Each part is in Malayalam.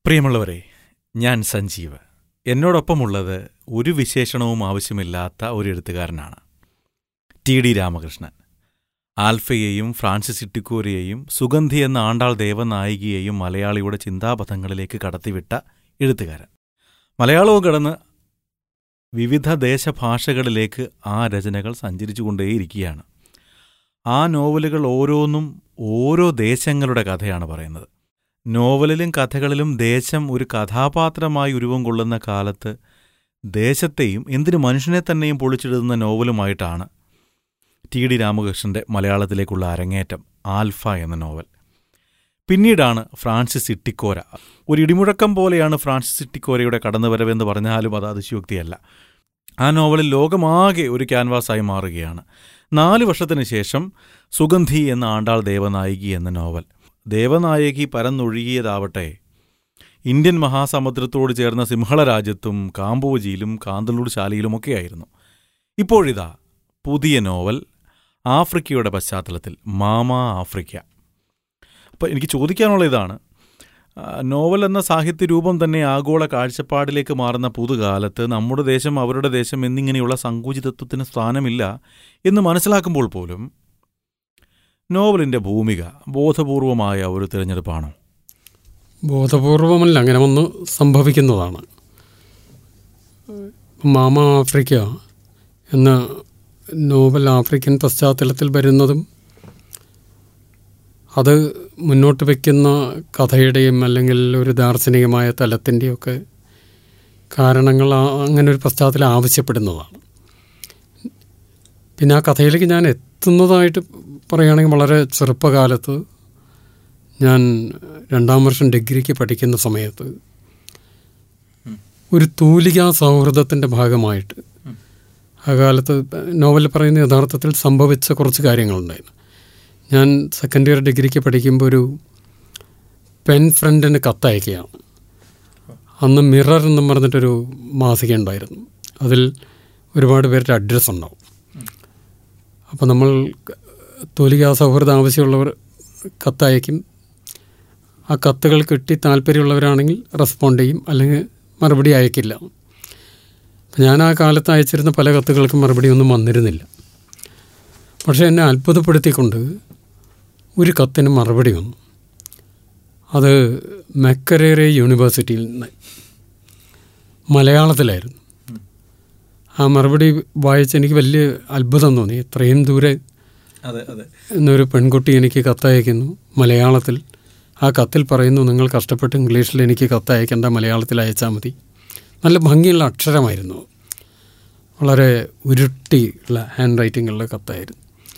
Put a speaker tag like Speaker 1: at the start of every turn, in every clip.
Speaker 1: പ്രിയമുള്ളവരെ ഞാൻ സഞ്ജീവ് എന്നോടൊപ്പമുള്ളത് ഒരു വിശേഷണവും ആവശ്യമില്ലാത്ത ഒരു എഴുത്തുകാരനാണ് ടി ഡി രാമകൃഷ്ണൻ ആൽഫയെയും ഫ്രാൻസിസ് ഇട്ടിക്കോരെയും സുഗന്ധി എന്ന ആണ്ടാൾ ദേവനായികയെയും മലയാളിയുടെ ചിന്താപഥങ്ങളിലേക്ക് കടത്തിവിട്ട എഴുത്തുകാരൻ മലയാളവും കടന്ന് വിവിധ ദേശഭാഷകളിലേക്ക് ആ രചനകൾ സഞ്ചരിച്ചുകൊണ്ടേയിരിക്കുകയാണ് ആ നോവലുകൾ ഓരോന്നും ഓരോ ദേശങ്ങളുടെ കഥയാണ് പറയുന്നത് നോവലിലും കഥകളിലും ദേശം ഒരു കഥാപാത്രമായി ഉരുവം കൊള്ളുന്ന കാലത്ത് ദേശത്തെയും എന്തിനു മനുഷ്യനെ തന്നെയും പൊളിച്ചെഴുതുന്ന നോവലുമായിട്ടാണ് ടി ഡി രാമകൃഷ്ണന്റെ മലയാളത്തിലേക്കുള്ള അരങ്ങേറ്റം ആൽഫ എന്ന നോവൽ പിന്നീടാണ് ഫ്രാൻസിസ് ഇട്ടിക്കോര ഒരു ഇടിമുഴക്കം പോലെയാണ് ഫ്രാൻസിസ് ഇട്ടിക്കോരയുടെ കടന്നുവരവെന്ന് പറഞ്ഞാലും അത് അതിശയോക്തിയല്ല ആ നോവലിൽ ലോകമാകെ ഒരു ക്യാൻവാസായി മാറുകയാണ് നാല് വർഷത്തിന് ശേഷം സുഗന്ധി എന്ന ആണ്ടാൾ ദേവനായികി എന്ന നോവൽ ദേവനായകി പരന്നൊഴുകിയതാവട്ടെ ഇന്ത്യൻ മഹാസമുദ്രത്തോട് ചേർന്ന സിംഹള രാജ്യത്തും കാമ്പോജിയിലും കാന്തളൂർ ശാലയിലുമൊക്കെയായിരുന്നു ഇപ്പോഴിതാ പുതിയ നോവൽ ആഫ്രിക്കയുടെ പശ്ചാത്തലത്തിൽ മാമ ആഫ്രിക്ക അപ്പോൾ എനിക്ക് ചോദിക്കാനുള്ള ഇതാണ് ആ, നോവൽ എന്ന സാഹിത്യ രൂപം തന്നെ ആഗോള കാഴ്ചപ്പാടിലേക്ക് മാറുന്ന പുതുകാലത്ത് നമ്മുടെ ദേശം അവരുടെ ദേശം എന്നിങ്ങനെയുള്ള സങ്കുചിതത്വത്തിന് സ്ഥാനമില്ല എന്ന് മനസ്സിലാക്കുമ്പോൾ പോലും നോവലിൻ്റെ ഭൂമിക ബോധപൂർവമായ ഒരു തിരഞ്ഞെടുപ്പാണോ
Speaker 2: ബോധപൂർവമല്ല അങ്ങനെ ഒന്ന് സംഭവിക്കുന്നതാണ് മാമ ആഫ്രിക്ക എന്ന നോവൽ ആഫ്രിക്കൻ പശ്ചാത്തലത്തിൽ വരുന്നതും അത് മുന്നോട്ട് വയ്ക്കുന്ന കഥയുടെയും അല്ലെങ്കിൽ ഒരു ദാർശനികമായ തലത്തിൻ്റെയൊക്കെ കാരണങ്ങൾ ആ- അങ്ങനെ ഒരു പശ്ചാത്തലം ആവശ്യപ്പെടുന്നതാണ് പിന്നെ ആ കഥയിലേക്ക് ഞാൻ എത്തുന്നതായിട്ട് പറയുകയാണെങ്കിൽ വളരെ ചെറുപ്പകാലത്ത് ഞാൻ രണ്ടാം വർഷം ഡിഗ്രിക്ക് പഠിക്കുന്ന സമയത്ത് ഒരു തൂലികാ സൗഹൃദത്തിൻ്റെ ഭാഗമായിട്ട് ആ കാലത്ത് നോവൽ പറയുന്ന യഥാർത്ഥത്തിൽ സംഭവിച്ച കുറച്ച് കാര്യങ്ങളുണ്ടായിരുന്നു ഞാൻ സെക്കൻഡ് ഇയർ ഡിഗ്രിക്ക് പഠിക്കുമ്പോൾ ഒരു പെൻ ഫ്രണ്ടിന് കത്തയക്കുകയാണ് അന്ന് മിറർ എന്നും പറഞ്ഞിട്ടൊരു മാസിക ഉണ്ടായിരുന്നു അതിൽ ഒരുപാട് പേരുടെ അഡ്രസ്സ് ഉണ്ടാവും അപ്പോൾ നമ്മൾ തൂലികാ സൗഹൃദം ആവശ്യമുള്ളവർ കത്തയക്കും ആ കത്തുകൾ കിട്ടി താല്പര്യമുള്ളവരാണെങ്കിൽ റെസ്പോണ്ട് ചെയ്യും അല്ലെങ്കിൽ മറുപടി അയക്കില്ല അപ്പം ഞാൻ ആ കാലത്ത് അയച്ചിരുന്ന പല കത്തുകൾക്കും മറുപടി ഒന്നും വന്നിരുന്നില്ല പക്ഷേ എന്നെ അത്ഭുതപ്പെടുത്തിക്കൊണ്ട് ഒരു കത്തിന് മറുപടി വന്നു അത് മെക്കരേറെ യൂണിവേഴ്സിറ്റിയിൽ നിന്ന് മലയാളത്തിലായിരുന്നു ആ മറുപടി വായിച്ച് എനിക്ക് വലിയ അത്ഭുതം തോന്നി ഇത്രയും ദൂരെ
Speaker 1: അതെ അതെ
Speaker 2: എന്നൊരു പെൺകുട്ടി എനിക്ക് കത്തയക്കുന്നു മലയാളത്തിൽ ആ കത്തിൽ പറയുന്നു നിങ്ങൾ കഷ്ടപ്പെട്ട് ഇംഗ്ലീഷിൽ എനിക്ക് കത്തയക്കേണ്ട മലയാളത്തിൽ അയച്ചാൽ മതി നല്ല ഭംഗിയുള്ള അക്ഷരമായിരുന്നു വളരെ ഉരുട്ടി ഉള്ള ഹാൻഡ് റൈറ്റിങ്ങുള്ള കത്തായിരുന്നു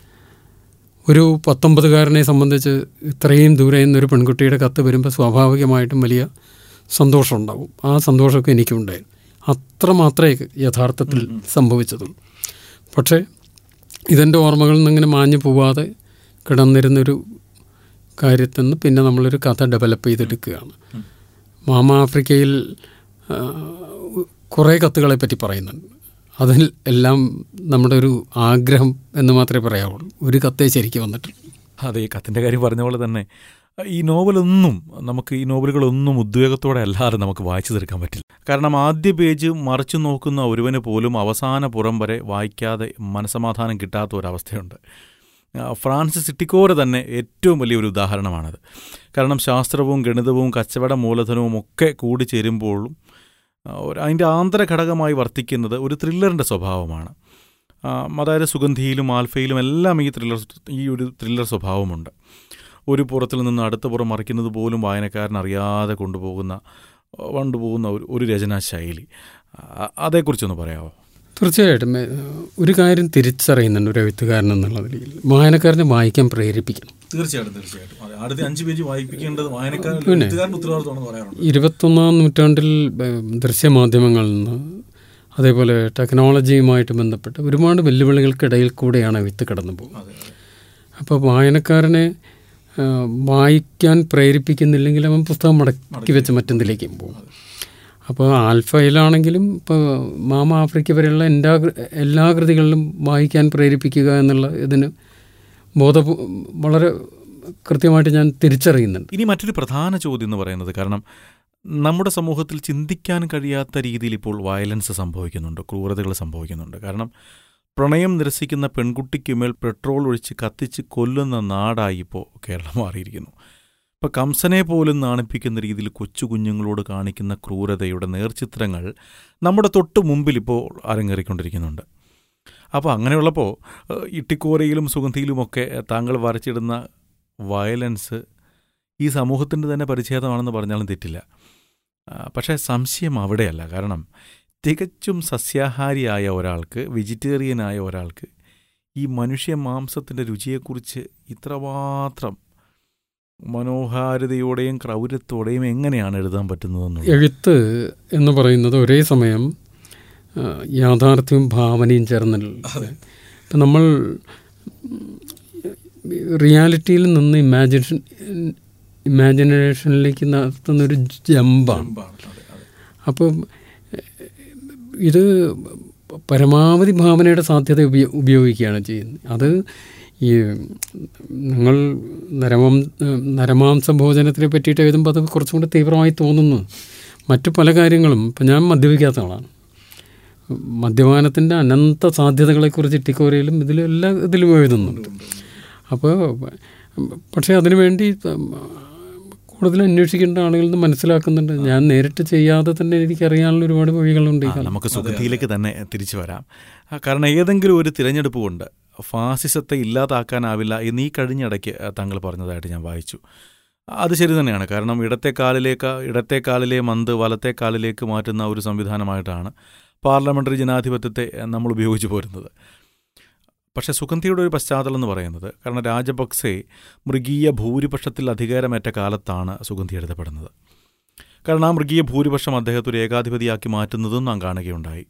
Speaker 2: ഒരു പത്തൊമ്പതുകാരനെ സംബന്ധിച്ച് ഇത്രയും ദൂരെ നിന്നൊരു പെൺകുട്ടിയുടെ കത്ത് വരുമ്പോൾ സ്വാഭാവികമായിട്ടും വലിയ സന്തോഷം ഉണ്ടാവും ആ സന്തോഷമൊക്കെ എനിക്കുണ്ടായിരുന്നു അത്ര മാത്രമേ യഥാർത്ഥത്തിൽ സംഭവിച്ചതുള്ളൂ പക്ഷേ ഇതെൻ്റെ ഓർമ്മകളിൽ നിന്ന് ഇങ്ങനെ മാഞ്ഞു പോവാതെ കിടന്നിരുന്നൊരു കാര്യത്തിൽ നിന്ന് പിന്നെ നമ്മളൊരു കഥ ഡെവലപ്പ് ചെയ്തെടുക്കുകയാണ് മാമ ആഫ്രിക്കയിൽ ആ, കുറേ കത്തുകളെ പറ്റി പറയുന്നുണ്ട് അതിൽ എല്ലാം നമ്മുടെ ഒരു ആഗ്രഹം എന്ന് മാത്രമേ പറയാവുള്ളൂ ഒരു കത്തേ ശരിക്കും വന്നിട്ടുള്ളൂ
Speaker 1: അതെ ഈ കത്തിൻ്റെ കാര്യം പറഞ്ഞ പോലെ തന്നെ ഈ നോവലൊന്നും നമുക്ക് ഈ നോവലുകളൊന്നും ഉദ്വേഗത്തോടെ അല്ലാതെ നമുക്ക് വായിച്ചു തീർക്കാൻ പറ്റില്ല കാരണം ആദ്യ പേജ് മറിച്ചു നോക്കുന്ന ഒരുവന് പോലും അവസാന പുറം വരെ വായിക്കാതെ മനസമാധാനം കിട്ടാത്ത ഒരവസ്ഥയുണ്ട് ആ, ഫ്രാൻസിസ് ഇട്ടിക്കോര തന്നെ ഏറ്റവും വലിയൊരു ഉദാഹരണമാണത് കാരണം ശാസ്ത്രവും ഗണിതവും കച്ചവട മൂലധനവും ഒക്കെ കൂടിച്ചേരുമ്പോഴും ആ, ഒരു അതിൻ്റെ ആന്തര ഘടകമായി വർത്തിക്കുന്നത് ഒരു ത്രില്ലറിൻ്റെ സ്വഭാവമാണ് ആ, അതായത് സുഗന്ധിയിലും ആൽഫയിലും എല്ലാം ഈ ത്രില്ലർ ഈ ഒരു ത്രില്ലർ സ്വഭാവമുണ്ട് ഒരു പുറത്തിൽ നിന്ന് അടുത്ത പുറം മറിക്കുന്നത് പോലും വായനക്കാരൻ അറിയാതെ കൊണ്ടുപോകുന്ന കൊണ്ടുപോകുന്ന ഒരു ഒരു രചനാ ശൈലി ആ, അതേക്കുറിച്ചൊന്ന് പറയാമോ
Speaker 2: തീർച്ചയായിട്ടും ഏ, ഒരു കാര്യം തിരിച്ചറിയുന്നുണ്ട് ഒരു എഴുത്തുകാരൻ എന്നുള്ള നിലയിൽ വായനക്കാരനെ വായിക്കാൻ പ്രേരിപ്പിക്കണം
Speaker 1: തീർച്ചയായിട്ടും തീർച്ചയായിട്ടും അടുത്ത അഞ്ച് പേജ് വായിപ്പിക്കേണ്ടത് വായനക്കാരൻ
Speaker 2: പിന്നെ.
Speaker 1: എഴുത്തുകാരൻ്റെ ഉത്തരവാദിത്തമാണെന്ന് പറയാറുണ്ട്
Speaker 2: ഇരുപത്തൊന്നാം നൂറ്റാണ്ടിൽ ഏ, ദൃശ്യമാധ്യമങ്ങളിൽ നിന്ന് അതേപോലെ ടെക്നോളജിയുമായിട്ട് ബന്ധപ്പെട്ട് ഒരുപാട് വെല്ലുവിളികൾക്കിടയിൽ കൂടെയാണ് എഴുത്ത് കടന്നു പോകുന്നത്
Speaker 1: അതെ അതെ
Speaker 2: അപ്പോൾ വായനക്കാരനെ ആ, വായിക്കാൻ പ്രേരിപ്പിക്കുന്നില്ലെങ്കിൽ അവൻ പുസ്തകം മടക്കി വെച്ച് മറ്റെന്തിലേക്കും പോകും അപ്പോൾ ആൽഫയിലാണെങ്കിലും ഇപ്പോൾ മാമ ആഫ്രിക്ക വരെയുള്ള എല്ലാ കൃ- എല്ലാ കൃതികളിലും വായിക്കാൻ പ്രേരിപ്പിക്കുക എന്നുള്ള ഇതിന് ബോധ വളരെ കൃത്യമായിട്ട് ഞാൻ തിരിച്ചറിയുന്നുണ്ട്
Speaker 1: ഇനി മറ്റൊരു പ്രധാന ചോദ്യം എന്ന് പറയുന്നത് കാരണം നമ്മുടെ സമൂഹത്തിൽ ചിന്തിക്കാൻ കഴിയാത്ത രീതിയിൽ ഇപ്പോൾ വയലൻസ് സംഭവിക്കുന്നുണ്ട് ക്രൂരതകൾ സംഭവിക്കുന്നുണ്ട് കാരണം പ്രണയം നിരസിക്കുന്ന പെൺകുട്ടിക്കുമേൽ പെട്രോൾ ഒഴിച്ച് കത്തിച്ച് കൊല്ലുന്ന നാടായി ഇപ്പോൾ കേരളം മാറിയിരിക്കുന്നു ഇപ്പോൾ കംസനെ പോലും നാണിപ്പിക്കുന്ന രീതിയിൽ കൊച്ചു കുഞ്ഞുങ്ങളോട് കാണിക്കുന്ന ക്രൂരതയുടെ നേർചിത്രങ്ങൾ നമ്മുടെ തൊട്ട് മുമ്പിൽ ഇപ്പോൾ അരങ്ങേറിക്കൊണ്ടിരിക്കുന്നുണ്ട് അപ്പോൾ അങ്ങനെയുള്ളപ്പോൾ ഏഹ്, ഇട്ടിക്കോരയിലും സുഗന്ധിയിലുമൊക്കെ താങ്കൾ വരച്ചിടുന്ന വയലൻസ് ഈ സമൂഹത്തിൻ്റെ തന്നെ പരിച്ഛേദമാണെന്ന് പറഞ്ഞാലും തെറ്റില്ല ആ, പക്ഷേ സംശയം അവിടെയല്ല കാരണം തികച്ചും സസ്യാഹാരിയായ ഒരാൾക്ക് വെജിറ്റേറിയനായ ഒരാൾക്ക് ഈ മനുഷ്യ മാംസത്തിൻ്റെ രുചിയെക്കുറിച്ച് ഇത്രമാത്രം മനോഹാരിതയോടെയും ക്രൗര്യത്തോടെയും എങ്ങനെയാണ് എഴുതാൻ പറ്റുന്നതെന്നുള്ളത്
Speaker 2: എഴുത്ത് എന്ന് പറയുന്നത് ഒരേ സമയം ആ, യാഥാർത്ഥ്യവും ഭാവനയും ചേർന്നുള്ള ഇപ്പം നമ്മൾ റിയാലിറ്റിയിൽ നിന്ന് ഇമാജിനേഷൻ ഇമാജിനേഷനിലേക്ക് നടത്തുന്നൊരു ജമ്പാണ് അപ്പം ഇത് പരമാവധി ഭാവനയുടെ സാധ്യത ഉപയോ ഉപയോഗിക്കുകയാണ് ചെയ്യുന്നത് അത് ഈ നിങ്ങൾ നരമാം നരമാംസ ഭോജനത്തിനെ പറ്റിയിട്ട് എഴുതുമ്പോൾ അത് കുറച്ചും കൂടി തീവ്രമായി തോന്നുന്നു മറ്റു പല കാര്യങ്ങളും ഇപ്പം ഞാൻ മദ്യപിക്കാത്ത ആളാണ് മദ്യപാനത്തിൻ്റെ അനന്ത സാധ്യതകളെക്കുറിച്ച് ഇട്ടിക്കോരയിലും ഇതിലും എല്ലാ ഇതിലും എഴുതുന്നുണ്ട് അപ്പോൾ പക്ഷേ അതിനുവേണ്ടി കൂടുതൽ അന്വേഷിക്കേണ്ട ആളുകളിൽ നിന്ന് മനസ്സിലാക്കുന്നുണ്ട് ഞാൻ നേരിട്ട് ചെയ്യാതെ തന്നെ എനിക്കറിയാനുള്ള ഒരുപാട് വഴികളുണ്ട് ഈ
Speaker 1: ആ,
Speaker 2: കാലത്ത്.
Speaker 1: നമുക്ക് സുഗന്ധിയിലേക്ക് തന്നെ തിരിച്ചു വരാം ആ, കാരണം ഏതെങ്കിലും ഒരു തിരഞ്ഞെടുപ്പ് കൊണ്ട് ഫാസിസത്തെ ഇല്ലാതാക്കാനാവില്ല എന്ന് ഈ കഴിഞ്ഞിടയ്ക്ക് താങ്കൾ പറഞ്ഞതായിട്ട് ഞാൻ വായിച്ചു അത് ശരി തന്നെയാണ് കാരണം ഇടത്തെ കാലിലേക്ക് ഇടത്തെ കാലിലെ മന്ത് വലത്തെ കാലിലേക്ക് മാറ്റുന്ന ഒരു സംവിധാനമായിട്ടാണ് പാർലമെൻ്ററി ജനാധിപത്യത്തെ നമ്മൾ ഉപയോഗിച്ചു പോരുന്നത് പക്ഷേ സുഗന്ധിയുടെ ഒരു പശ്ചാത്തലം എന്ന് പറയുന്നത് കാരണം രാജപക്സെ മൃഗീയ ഭൂരിപക്ഷത്തിൽ അധികാരമേറ്റ കാലത്താണ് സുഗന്ധി എഴുതപ്പെടുന്നത് കാരണം ആ മൃഗീയ ഭൂരിപക്ഷം അദ്ദേഹത്തെ ഒരു ഏകാധിപതിയാക്കി മാറ്റുന്നതും നാം കാണുകയുണ്ടായി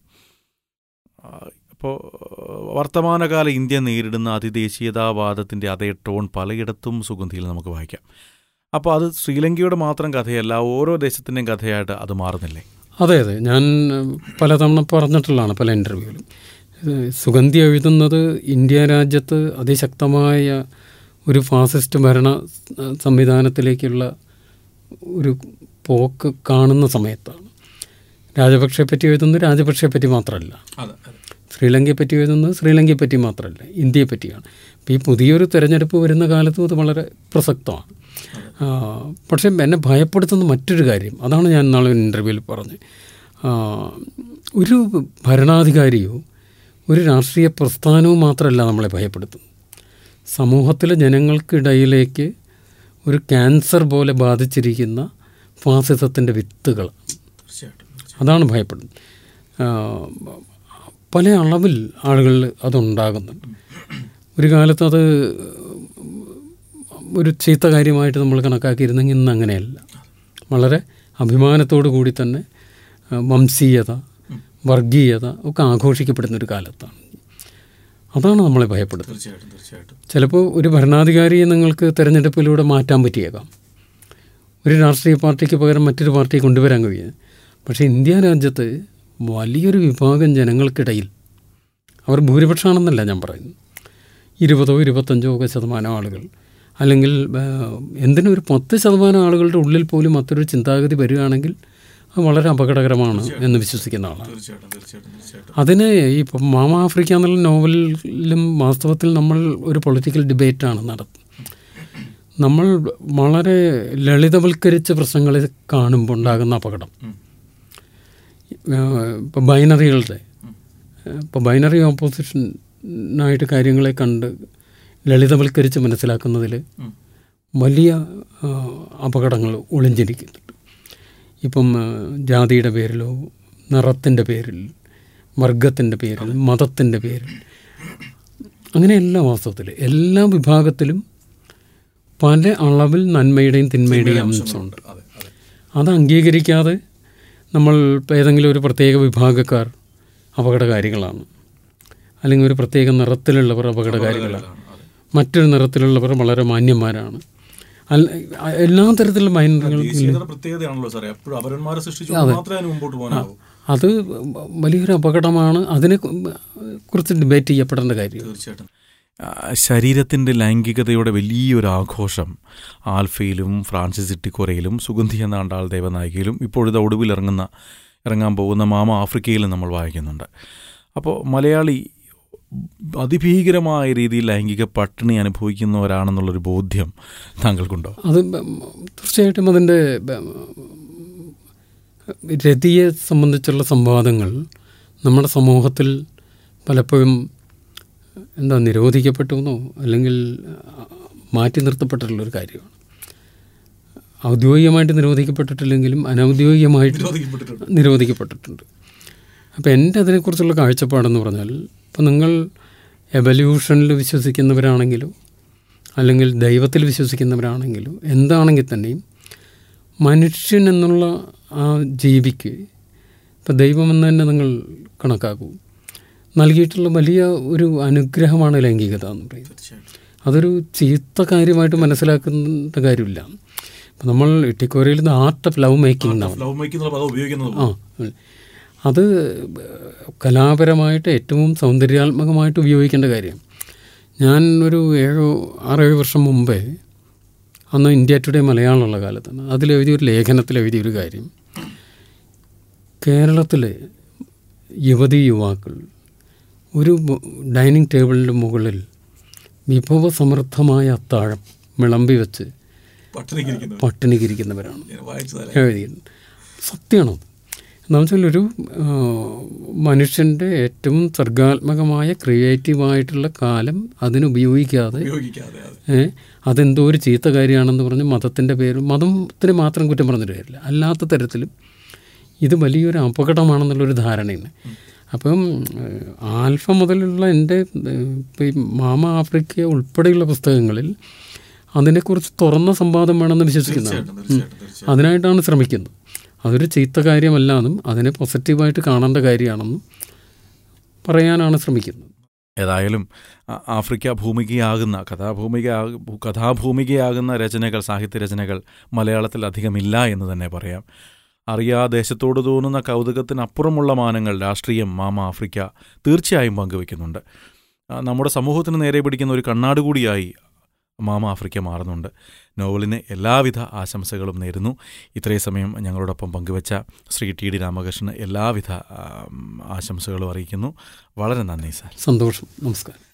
Speaker 1: അപ്പോൾ വർത്തമാനകാല ഇന്ത്യ നേരിടുന്ന അതിദേശീയതാവാദത്തിൻ്റെ അതേ ടോൺ പലയിടത്തും സുഗന്ധിയിൽ നമുക്ക് വായിക്കാം അപ്പോൾ അത് ശ്രീലങ്കയുടെ മാത്രം കഥയല്ല ഓരോ ദേശത്തിൻ്റെയും കഥയായിട്ട് അത് മാറുന്നില്ലേ
Speaker 2: അതെ അതെ ഞാൻ പലതവണ പറഞ്ഞിട്ടുള്ളതാണ് പല ഇൻ്റർവ്യൂവിലും സുഗന്ധി എഴുതുന്നത് ഇന്ത്യ രാജ്യത്ത് അതിശക്തമായ ഒരു ഫാസിസ്റ്റ് ഭരണ സംവിധാനത്തിലേക്കുള്ള ഒരു പോക്ക് കാണുന്ന സമയത്താണ് രാജപക്ഷയെ പറ്റി എഴുതുന്നത് രാജപക്ഷയെ പറ്റി മാത്രമല്ല ശ്രീലങ്കയെ പറ്റി എഴുതുന്നത് ശ്രീലങ്കയെ പറ്റി മാത്രമല്ല ഇന്ത്യയെ പറ്റിയാണ് അപ്പോൾ ഈ പുതിയൊരു തെരഞ്ഞെടുപ്പ് വരുന്ന കാലത്തും അത് വളരെ പ്രസക്തമാണ് ആ, പക്ഷേ എന്നെ ഭയപ്പെടുത്തുന്ന മറ്റൊരു കാര്യം അതാണ് ഞാൻ നാളെ ഒരു ഇൻ്റർവ്യൂവിൽ പറഞ്ഞത് ആ, ഒരു ഭരണാധികാരിയോ ഒരു രാഷ്ട്രീയ പ്രസ്ഥാനവും മാത്രമല്ല നമ്മളെ ഭയപ്പെടുത്തുന്നത് സമൂഹത്തിലെ ജനങ്ങൾക്കിടയിലേക്ക് ഒരു ക്യാൻസർ പോലെ ബാധിച്ചിരിക്കുന്ന ഫാസിസത്തിൻ്റെ വിത്തുകൾ അതാണ് ഭയപ്പെടുന്നത് ആ, പല അളവിൽ ആളുകളിൽ അതുണ്ടാകുന്നുണ്ട് ഒരു കാലത്ത് അത് ഒരു ചീത്ത കാര്യമായിട്ട് നമ്മൾ കണക്കാക്കിയിരുന്നെങ്കിൽ ഇന്ന് അങ്ങനെയല്ല വളരെ അഭിമാനത്തോടു കൂടി തന്നെ ആ, വംശീയത വർഗീയത ഒക്കെ ആഘോഷിക്കപ്പെടുന്ന ഒരു കാലത്താണ് അതാണ് നമ്മളെ ഭയപ്പെടുന്നത്
Speaker 1: തീർച്ചയായിട്ടും തീർച്ചയായിട്ടും
Speaker 2: ചിലപ്പോൾ ഒരു ഭരണാധികാരിയെ നിങ്ങൾക്ക് തിരഞ്ഞെടുപ്പിലൂടെ മാറ്റാൻ പറ്റിയേക്കാം ഒരു രാഷ്ട്രീയ പാർട്ടിക്ക് പകരം മറ്റൊരു പാർട്ടിയെ കൊണ്ടുവരാൻ കഴിയും പക്ഷേ ഇന്ത്യ രാജ്യത്ത് വലിയൊരു വിഭാഗം ജനങ്ങൾക്കിടയിൽ അവർ ഭൂരിപക്ഷമാണെന്നല്ല ഞാൻ പറയുന്നത് ഇരുപതോ ഇരുപത്തഞ്ചോ ഒക്കെ ശതമാനം ആളുകൾ അല്ലെങ്കിൽ ആ, എന്തിനും ഒരു പത്ത് ശതമാനം ആളുകളുടെ ഉള്ളിൽ പോലും അത്തരൊരു ചിന്താഗതി വരികയാണെങ്കിൽ അത് വളരെ അപകടകരമാണ് എന്ന് വിശ്വസിക്കുന്ന ആളാണ്
Speaker 1: തീർച്ചയായിട്ടും തീർച്ചയായിട്ടും തീർച്ചയായിട്ടും
Speaker 2: അതിന് ഈ ഇപ്പം മാമ ആഫ്രിക്ക എന്നുള്ള നോവലിലും വാസ്തവത്തിൽ നമ്മൾ ഒരു പൊളിറ്റിക്കൽ ഡിബേറ്റാണ് നടത്തുന്നത് നമ്മൾ വളരെ ലളിതവൽക്കരിച്ച പ്രശ്നങ്ങളെ കാണുമ്പോൾ ഉണ്ടാകുന്ന അപകടം ഇപ്പം ബൈനറികളുടെ ഇപ്പോൾ ബൈനറി ഓപ്പോസിഷനായിട്ട് കാര്യങ്ങളെ കണ്ട് ലളിതവൽക്കരിച്ച് മനസ്സിലാക്കുന്നതിൽ വലിയ ആ, അപകടങ്ങൾ ഒളിഞ്ഞിരിക്കുന്നുണ്ട് ഇപ്പം ആ, ജാതിയുടെ പേരിലോ നിറത്തിൻ്റെ പേരിൽ വർഗത്തിൻ്റെ പേരിൽ മതത്തിൻ്റെ പേരിൽ അങ്ങനെയല്ല വാസ്തവത്തിൽ എല്ലാ വിഭാഗത്തിലും പല അളവിൽ നന്മയുടെയും തിന്മയുടെയും അംശമുണ്ട്
Speaker 1: അതെ അതെ
Speaker 2: അത് അംഗീകരിക്കാതെ നമ്മൾ ഇപ്പം ഏതെങ്കിലും ഒരു പ്രത്യേക വിഭാഗക്കാർ അപകടകാരികളാണ് അല്ലെങ്കിൽ ഒരു പ്രത്യേക നിറത്തിലുള്ളവർ അപകടകാരികളാണ് മറ്റൊരു നിറത്തിലുള്ളവർ വളരെ മാന്യന്മാരാണ് അല്ല എല്ലാ തരത്തിലുള്ള മൈനറുകൾക്കും
Speaker 1: ദേശീയതയുടെ പ്രത്യേകതയാണല്ലോ സാറേ എപ്പോഴും അപരന്മാരെ സൃഷ്ടിച്ചു മാത്രമേ അതിന് മുമ്പോട്ട് പോകാനാവൂ
Speaker 2: അത് വലിയൊരു അപകടമാണ് അതിനെ കു- കുറിച്ച് ഡിബേറ്റ് ചെയ്യപ്പെടേണ്ട കാര്യം
Speaker 1: തീർച്ചയായിട്ടും ആ, ശരീരത്തിൻ്റെ ലൈംഗികതയുടെ വലിയൊരു ആഘോഷം ആൽഫയിലും ഫ്രാൻസിസ് ഇട്ടിക്കോരയിലും സുഗന്ധി എന്ന ആണ്ടാൾ ദേവനായികയിലും ഇപ്പോഴത്തെ ഒടുവിൽ ഇറങ്ങുന്ന ഇറങ്ങാൻ പോകുന്ന മാമ ആഫ്രിക്കയിലും നമ്മൾ വായിക്കുന്നുണ്ട് അപ്പോൾ മലയാളി അതിഭീകരമായ രീതിയിൽ ലൈംഗിക പട്ടിണി അനുഭവിക്കുന്നവരാണെന്നുള്ളൊരു ബോധ്യം താങ്കൾക്കുണ്ടോ
Speaker 2: അത് ബ- തീർച്ചയായിട്ടും അതിൻ്റെ ബ- രതിയെ സംബന്ധിച്ചുള്ള സംവാദങ്ങൾ നമ്മുടെ സമൂഹത്തിൽ പലപ്പോഴും എന്താ നിരോധിക്കപ്പെട്ടു എന്നോ അല്ലെങ്കിൽ ആ, മാറ്റി നിർത്തപ്പെട്ടിട്ടുള്ളൊരു കാര്യമാണ് ഔദ്യോഗികമായിട്ട് നിരോധിക്കപ്പെട്ടിട്ടില്ലെങ്കിലും അനൗദ്യോഗികമായിട്ട് നിരോധിക്കപ്പെട്ടിട്ടുണ്ട് അപ്പോൾ എൻ്റെ അതിനെക്കുറിച്ചുള്ള കാഴ്ചപ്പാടെന്ന് പറഞ്ഞാൽ ഇപ്പം നിങ്ങൾ എവല്യൂഷനിൽ വിശ്വസിക്കുന്നവരാണെങ്കിലും അല്ലെങ്കിൽ ദൈവത്തിൽ വിശ്വസിക്കുന്നവരാണെങ്കിലും എന്താണെങ്കിൽ തന്നെയും മനുഷ്യൻ എന്നുള്ള ആ ജീവിക്ക് ഇപ്പം ദൈവമെന്ന് തന്നെ നിങ്ങൾ കണക്കാക്കൂ നൽകിയിട്ടുള്ള വലിയ ഒരു അനുഗ്രഹമാണ് ലൈംഗികത എന്ന് പറയുന്നത് അതൊരു ചീത്ത കാര്യമായിട്ട് മനസ്സിലാക്കുന്ന കാര്യമില്ല ഇപ്പം നമ്മൾ ഇട്ടിക്കോരയിൽ നിന്ന് ആർട്ട് ഓഫ് ലവ് മേക്കിംഗ് എന്നാണ്
Speaker 1: ലവ് മേക്കുന്ന പദം ഉപയോഗിക്കുന്നത്
Speaker 2: ആ അത് കലാപരമായിട്ട് ഏറ്റവും സൗന്ദര്യാത്മകമായിട്ട് ഉപയോഗിക്കേണ്ട കാര്യം ഞാൻ ഒരു ഏഴോ ആറേഴ് വർഷം മുമ്പേ അന്ന് ഇന്ത്യ ടുഡേ മലയാളമുള്ള കാലത്താണ് അതിലെഴുതിയൊരു ലേഖനത്തിൽ എഴുതിയൊരു കാര്യം കേരളത്തിലെ യുവതി യുവാക്കൾ ഒരു മു- ഡൈനിങ് ടേബിളിൻ്റെ മുകളിൽ വിഭവസമൃദ്ധമായ അത്താഴം വിളമ്പി വെച്ച് പട്ടിണിക്കിരിക്കുന്നവരാണ് എഴുതിയിട്ടുണ്ട് സത്യമാണത് എന്താണെന്ന് വെച്ചാൽ ഒരു ആ, മനുഷ്യൻ്റെ ഏറ്റവും സർഗാത്മകമായ ക്രിയേറ്റീവായിട്ടുള്ള കാലം അതിനുപയോഗിക്കാതെ ഏ, അതെന്തോ ഒരു ചീത്ത കാര്യമാണെന്ന് പറഞ്ഞ് മതത്തിൻ്റെ പേര് മതത്തിന് മാത്രം കുറ്റം പറഞ്ഞിട്ട് കാര്യമില്ല അല്ലാത്ത തരത്തിലും ഇത് വലിയൊരു അപകടമാണെന്നുള്ളൊരു ധാരണയാണ് അപ്പം ഏഹ്, ആൽഫ മുതലുള്ള എൻ്റെ ഏഹ്, ഇപ്പം ഈ മാമ ആഫ്രിക്ക ഉൾപ്പെടെയുള്ള പുസ്തകങ്ങളിൽ അതിനെക്കുറിച്ച് തുറന്ന സംവാദം വേണമെന്ന് വിശ്വസിക്കുന്നതാണ് ഉം. അതിനായിട്ടാണ് ശ്രമിക്കുന്നത് അതൊരു ചീത്ത കാര്യമല്ലാന്നും അതിനെ പോസിറ്റീവായിട്ട് കാണേണ്ട കാര്യമാണെന്നും പറയാനാണ് ശ്രമിക്കുന്നത്
Speaker 1: ഏതായാലും ആ- ആഫ്രിക്ക ഭൂമികയാകുന്ന കഥാഭൂമിക കഥാഭൂമികയാകുന്ന രചനകൾ സാഹിത്യ രചനകൾ മലയാളത്തിൽ അധികമില്ല എന്ന് തന്നെ പറയാം അറിയാ ദേശത്തോട് തോന്നുന്ന കൗതുകത്തിനപ്പുറമുള്ള മാനങ്ങൾ രാഷ്ട്രീയം മാമ ആഫ്രിക്ക തീർച്ചയായും പങ്കുവെക്കുന്നുണ്ട് ആ, നമ്മുടെ സമൂഹത്തിന് നേരെ പിടിക്കുന്ന ഒരു കണ്ണാട് കൂടിയായി മാമ ആഫ്രിക്ക മാറുന്നുണ്ട് നോവലിന് എല്ലാവിധ ആശംസകളും നേരുന്നു ഇത്രയും സമയം ഞങ്ങളോടൊപ്പം പങ്കുവച്ച ശ്രീ ടി ഡി രാമകൃഷ്ണന് എല്ലാവിധ ആ, ആശംസകളും അറിയിക്കുന്നു വളരെ നന്ദി സാർ
Speaker 2: സന്തോഷം നമസ്കാരം